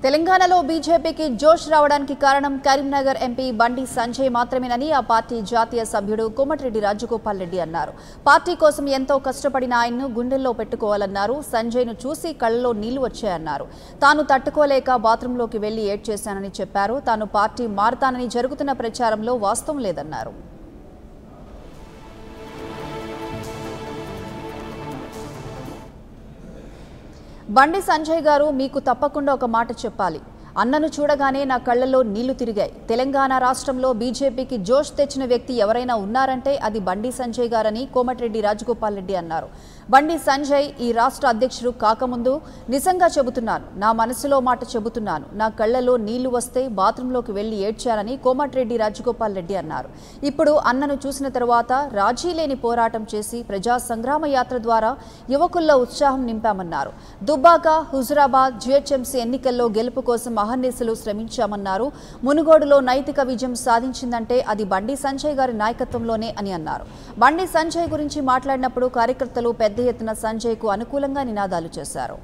తెలంగాణలో బీజేపీకి జోష్ రావడానికి కారణం కరీంనగర్ ఎంపీ బండి సంజయ్ మాత్రమేనని ఆ పార్టీ జాతీయ సభ్యుడు కోమటిరెడ్డి రాజగోపాల్ రెడ్డి అన్నారు పార్టీ కోసం ఎంతో కష్టపడిన ఆయన్ను గుండెల్లో పెట్టుకోవాలన్నారు సంజయ్ను చూసి కళ్ళలో నీళ్లు వచ్చాయన్నారు తాను తట్టుకోలేక బాత్రూంలోకి వెళ్లి ఏడ్చేశానని చెప్పారు తాను పార్టీ మారతానని జరుగుతున్న ప్రచారంలో వాస్తవం లేదన్నారు బండి సంజయ్ గారు మీకు తప్పకుండా ఒక మాట చెప్పాలి అన్నను చూడగానే నా కళ్ళల్లో నీళ్లు తిరిగాయి తెలంగాణ రాష్ట్రంలో బీజేపీకి జోష్ తెచ్చిన వ్యక్తి ఎవరైనా ఉన్నారంటే అది బండి సంజయ్ గారని కోమటిరెడ్డి రాజగోపాల్ రెడ్డి అన్నారు బండి సంజయ్ ఈ రాష్ట్ర అధ్యక్షుడు కాకముందు నిజంగా చెబుతున్నాను నా మనసులో మాట చెబుతున్నాను నా కళ్ళలో నీళ్లు వస్తే బాత్రూంలోకి వెళ్లి ఏడ్చానని కోమటిరెడ్డి రాజగోపాల్ రెడ్డి అన్నారు ఇప్పుడు అన్నను చూసిన తరువాత రాజీ లేని పోరాటం చేసి ప్రజా సంగ్రామ యాత్ర ద్వారా యువకుల్లో ఉత్సాహం నింపామన్నారు దుబ్బాక హుజురాబాద్ జిహెచ్ఎంసీ ఎన్నికల్లో గెలుపు కోసం అహర్నిశలు శ్రమించామన్నారు మునుగోడులో నైతిక విజయం సాధించిందంటే అది బండి సంజయ్ గారి నాయకత్వంలోనే అని అన్నారు బండి సంజయ్ గురించి మాట్లాడినప్పుడు కార్యకర్తలు పెద్ద ఎత్తున సంజయ్కు అనుకూలంగా నినాదాలు చేశారు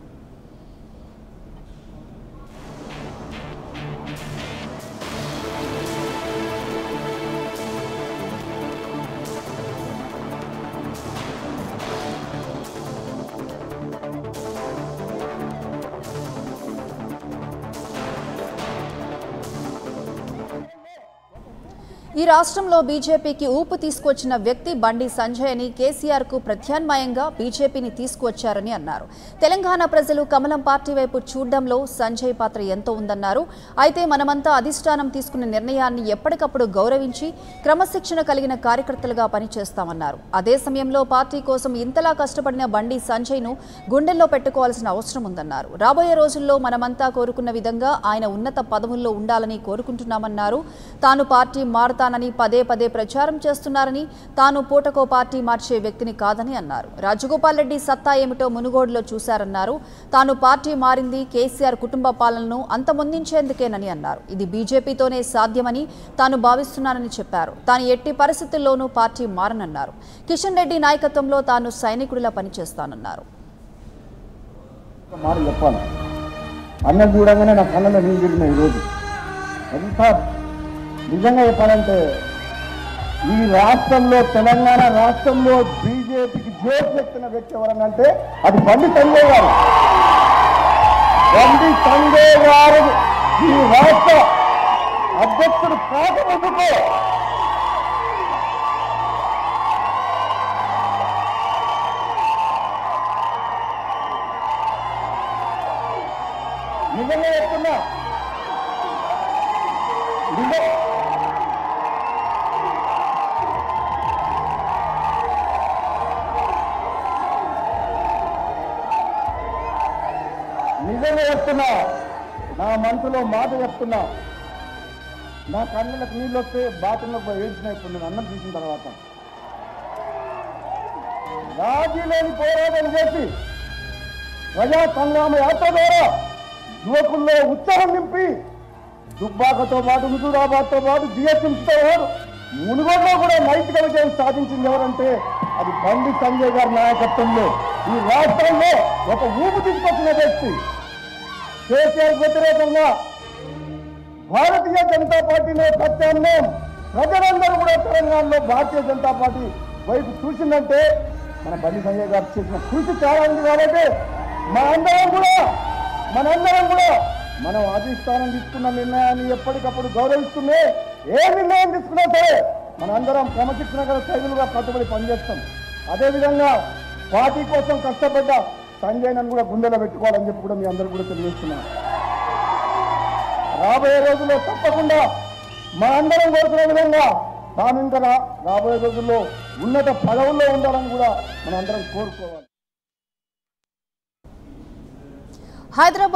ఈ రాష్ట్రంలో బీజేపీకి ఊపు తీసుకొచ్చిన వ్యక్తి బండి సంజయ్ అని కేసీఆర్ కు ప్రత్యామ్నాయంగా బీజేపీని తీసుకువచ్చారని అన్నారు తెలంగాణ ప్రజలు కమలం పార్టీ వైపు చూడడంలో సంజయ్ పాత్ర ఎంతో ఉందన్నారు అయితే మనమంతా అధిష్టానం తీసుకున్న నిర్ణయాన్ని ఎప్పటికప్పుడు గౌరవించి క్రమశిక్షణ కలిగిన కార్యకర్తలుగా పనిచేస్తామన్నారు అదే సమయంలో పార్టీ కోసం ఇంతలా కష్టపడిన బండి సంజయ్ ను గుండెల్లో పెట్టుకోవాల్సిన అవసరం ఉందన్నారు రాబోయే రోజుల్లో మనమంతా కోరుకున్న విధంగా ఆయన ఉన్నత పదవుల్లో ఉండాలని కోరుకుంటున్నామన్నారు తాను పార్టీ మారతానని పదే పదే ప్రచారం చేస్తున్నారని తాను పూటకో పార్టీ మార్చే వ్యక్తిని కాదని అన్నారు రాజగోపాల్ రెడ్డి సత్తా ఏమిటో మునుగోడులో చూశారన్నారు తాను పార్టీ మారింది కేసీఆర్ కుటుంబ పాలనను అంతమొందించేందుకేనని అన్నారు ఇది బీజేపీతోనే సాధ్యమని తాను భావిస్తున్నానని చెప్పారు తాను ఎట్టి పరిస్థితుల్లోనూ పార్టీ మారనన్నారు కిషన్ రెడ్డి నాయకత్వంలో తాను సైనికుడిలా పనిచేస్తానన్నారు ఒక మాట చెప్పాలి అన్నం చూడంగానే నా కళ్ళలో నీళ్ళు తిరిగినాయి ఈరోజు ఎంత నిజంగా చెప్పాలంటే ఈ రాష్ట్రంలో తెలంగాణ రాష్ట్రంలో బీజేపీకి జోష్ ఎక్కిన వ్యక్తి ఎవరనంటే అది బండి సంజయ్ గారు బండి సంజయ్ గారు ఈ రాష్ట్ర అధ్యక్షుడు కాకముందుకు నిజంగా చెప్తున్నా నిజం నిజంగా చెప్తున్నా నా మనసులో మాట చెప్తున్నా నా కళ్ళకి నీళ్ళు వస్తే బాత్రూంలోకి పోయి ఏడ్చిన ఇప్పుడు నేను అన్నం తీసిన తర్వాత రాజీ లేని పోరాటం చేసి ప్రజా సంగ్రామ యాత్ర ద్వారా యువకుల్లో ఉత్సాహం నింపి దుబ్బాకతో పాటు హుజూరాబాద్తో పాటు జిఎస్ఎంసీతో పాటు మునుగోడులో కూడా నైతిక విజయం సాధించింది ఎవరంటే అది బండి సంజయ్ గారి నాయకత్వంలో ఈ రాష్ట్రంలో ఒక ఊపు తీసుకొచ్చిన వ్యక్తి కేసీఆర్ వ్యతిరేకంగా భారతీయ జనతా పార్టీలో ప్రత్యామ్నాయం ప్రజలందరూ కూడా తెలంగాణలో భారతీయ జనతా పార్టీ వైపు చూసిందంటే మన బండి సంజయ్ గారు చేసిన కృషి చాలా ఉంది కాబట్టి మనందరం కూడా మనందరం కూడా మనం అధిష్టానం తీసుకున్న నిర్ణయాన్ని ఎప్పటికప్పుడు గౌరవిస్తూనే ఏ నిర్ణయం తీసుకున్నా సరే మనందరం క్రమశిక్షణ గల శైలుగా కట్టుబడి పనిచేస్తాం అదేవిధంగా పార్టీ కోసం కష్టపడ్డ సంజయ్ నన్ను కూడా గుండెలో పెట్టుకోవాలని చెప్పి కూడా మీ అందరూ కూడా తెలియజేస్తున్నాను రాబోయే రోజుల్లో తప్పకుండా మా అందరం కోరుకునే విధంగా తాను ఇంకా రా- రాబోయే రోజుల్లో ఉన్నత పదవుల్లో ఉండాలని కూడా మనం అందరం కోరుకోవాలి హైదరాబాద్